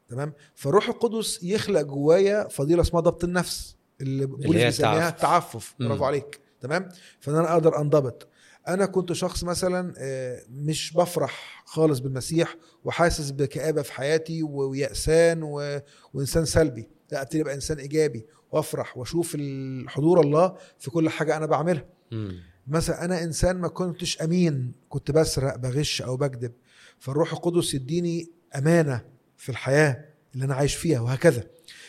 تمام فالروح القدس يخلق جوايا فضيله اسمها ضبط النفس اللي بولس هي بيسميها التعفف. التعفف مم. برافو عليك تمام فان انا اقدر انضبط انا كنت شخص مثلا آه، مش بفرح خالص بالمسيح وحاسس بكآبة في حياتي و- ويأسان و... وانسان سلبي لا ابتدي ابقى انسان ايجابي وافرح واشوف ال- حضور الله في كل حاجه انا بعملها مم. مثلا انا انسان ما كنتش امين كنت بسرق بغش او بكذب فالروح القدس يديني امانه في الحياه اللي انا عايش فيها وهكذا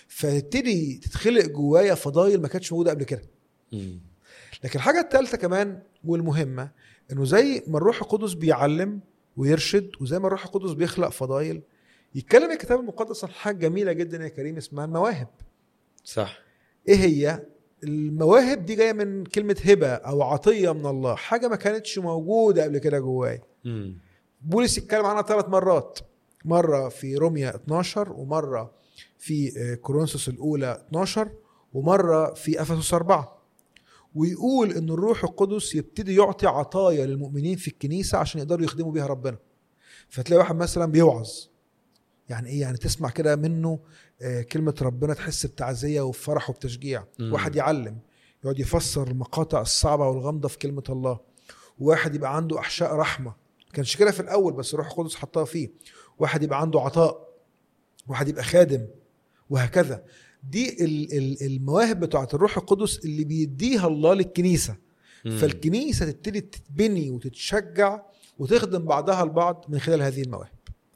فتبتدي تتخلق جوايا فضايل ما كانتش موجوده قبل كده مم. لكن الحاجه الثالثه كمان والمهمه انه زي ما الروح القدس بيعلم ويرشد وزي ما الروح القدس بيخلق فضايل يتكلم الكتاب المقدس عن حاجه جميله جدا يا كريم اسمها المواهب صح ايه هي المواهب دي جايه من كلمه هبه او عطيه من الله حاجه ما كانتش موجوده قبل كده جوايا مم. بولس يتكلم عنها ثلاث مرات مره في روميا 12 ومره في آه، كورنثوس الاولى 12 ومره في افسس 4 ويقول ان الروح القدس يبتدي يعطي عطايا للمؤمنين في الكنيسه عشان يقدروا يخدموا بيها ربنا فتلاقي واحد مثلا بيوعظ يعني ايه يعني تسمع كده منه آه، كلمه ربنا تحس بتعزيه وبفرح وبتشجيع مم. واحد يعلم يقعد يفسر المقاطع الصعبه والغامضه في كلمه الله وواحد يبقى عنده احشاء رحمه كانش كده في الاول بس الروح القدس حطها فيه واحد يبقى عنده عطاء واحد يبقى خادم وهكذا دي ال- ال- المواهب بتاعت الروح القدس اللي بيديها الله للكنيسه مم. فالكنيسه تبتدي تتبني وتتشجع وتخدم بعضها البعض من خلال هذه المواهب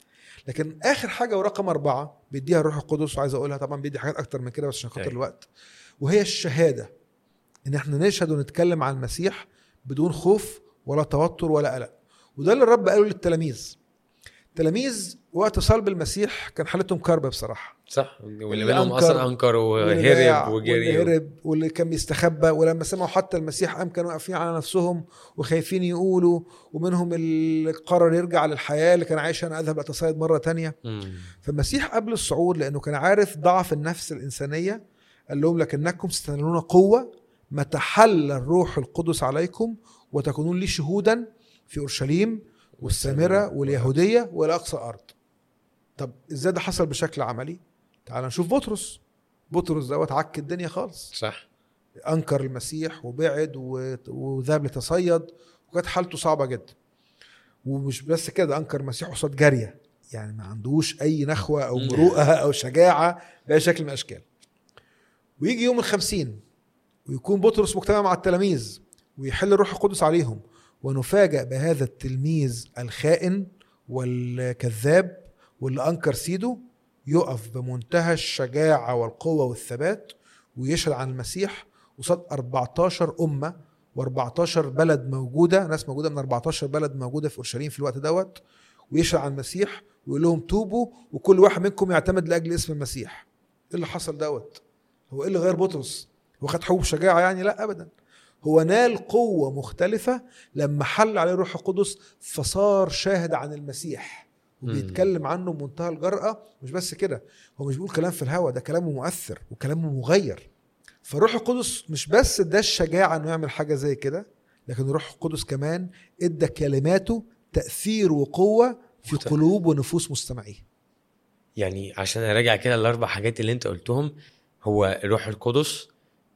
لكن اخر حاجه ورقم اربعه بيديها الروح القدس وعايز اقولها طبعا بيدي حاجات اكتر من كده بس عشان خاطر أيوة. الوقت وهي الشهاده ان احنا نشهد ونتكلم عن المسيح بدون خوف ولا توتر ولا قلق وده اللي الرب قاله للتلاميذ التلاميذ وقت صلب المسيح كان حالتهم كربه بصراحه صح واللي اللي منهم أنكر اصلا انكر واللي باع وهرب واللي وجري هرب واللي كان بيستخبى ولما سمعوا حتى المسيح قام كانوا واقفين على نفسهم وخايفين يقولوا ومنهم اللي قرر يرجع للحياه اللي كان عايشها انا اذهب اتصيد مره تانية مم. فالمسيح قبل الصعود لانه كان عارف ضعف النفس الانسانيه قال لهم لكنكم ستنالون قوه متى حل الروح القدس عليكم وتكونون لي شهودا في اورشليم والسامره واليهوديه والى اقصى ارض. طب ازاي ده حصل بشكل عملي؟ تعال نشوف بطرس. بطرس دوت عك الدنيا خالص. صح انكر المسيح وبعد و- وذهب لتصيد وكانت حالته صعبه جدا ومش بس كده انكر المسيح قصاد جاريه يعني ما عندوش اي نخوه او مم. مروءه او شجاعه باي شكل من الاشكال ويجي يوم الخمسين ويكون بطرس مجتمع مع التلاميذ ويحل الروح القدس عليهم ونفاجأ بهذا التلميذ الخائن والكذاب واللي انكر سيده يقف بمنتهى الشجاعه والقوه والثبات ويشهد عن المسيح قصاد 14 امه و14 بلد موجوده ناس موجوده من 14 بلد موجوده في اورشليم في الوقت دوت ويشهد عن المسيح ويقول لهم توبوا وكل واحد منكم يعتمد لاجل اسم المسيح ايه اللي حصل دوت هو ايه اللي غير بطرس هو خد حبوب شجاعه يعني لا ابدا هو نال قوه مختلفه لما حل عليه الروح القدس فصار شاهد عن المسيح وبيتكلم عنه بمنتهى الجرأة مش بس كده هو مش بيقول كلام في الهوا ده كلامه مؤثر وكلامه مغير فالروح القدس مش بس ده الشجاعة انه يعمل حاجة زي كده لكن الروح القدس كمان ادى كلماته تأثير وقوة في مختلف. قلوب ونفوس مستمعيه يعني عشان اراجع كده الاربع حاجات اللي انت قلتهم هو الروح القدس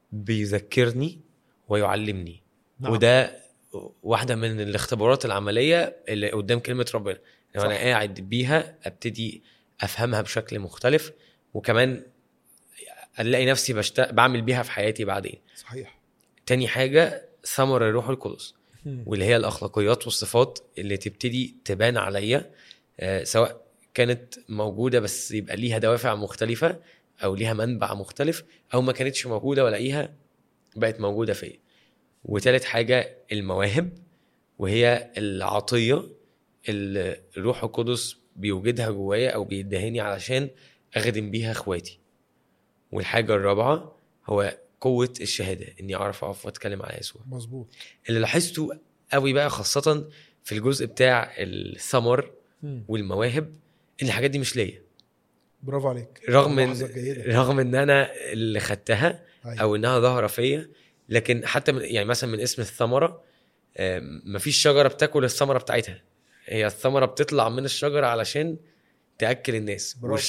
بيذكرني ويعلمني نعم. وده واحده من الاختبارات العمليه اللي قدام كلمه ربنا لو انا صح. قاعد بيها ابتدي افهمها بشكل مختلف وكمان الاقي نفسي بشت... بعمل بيها في حياتي بعدين صحيح تاني حاجه ثمر الروح القدس واللي هي الاخلاقيات والصفات اللي تبتدي تبان عليا آه، سواء كانت موجوده بس يبقى ليها دوافع مختلفه او ليها منبع مختلف او ما كانتش موجوده والاقيها بقت موجوده فيا وتالت حاجه المواهب وهي العطيه اللي الروح القدس بيوجدها جوايا او بيدهني علشان اخدم بيها اخواتي والحاجه الرابعه هو قوه الشهاده اني اعرف اقف واتكلم على يسوع مظبوط اللي لاحظته قوي بقى خاصة في الجزء بتاع الثمر مم. والمواهب ان الحاجات دي مش ليا برافو عليك رغم ملاحظة ان جيدة. رغم ان انا اللي خدتها أيوة. او انها ظاهرة فيا لكن حتى من يعني مثلا من اسم الثمرة آم، مفيش شجرة بتاكل الثمرة بتاعتها هي الثمرة بتطلع من الشجرة علشان تأكل الناس برافو.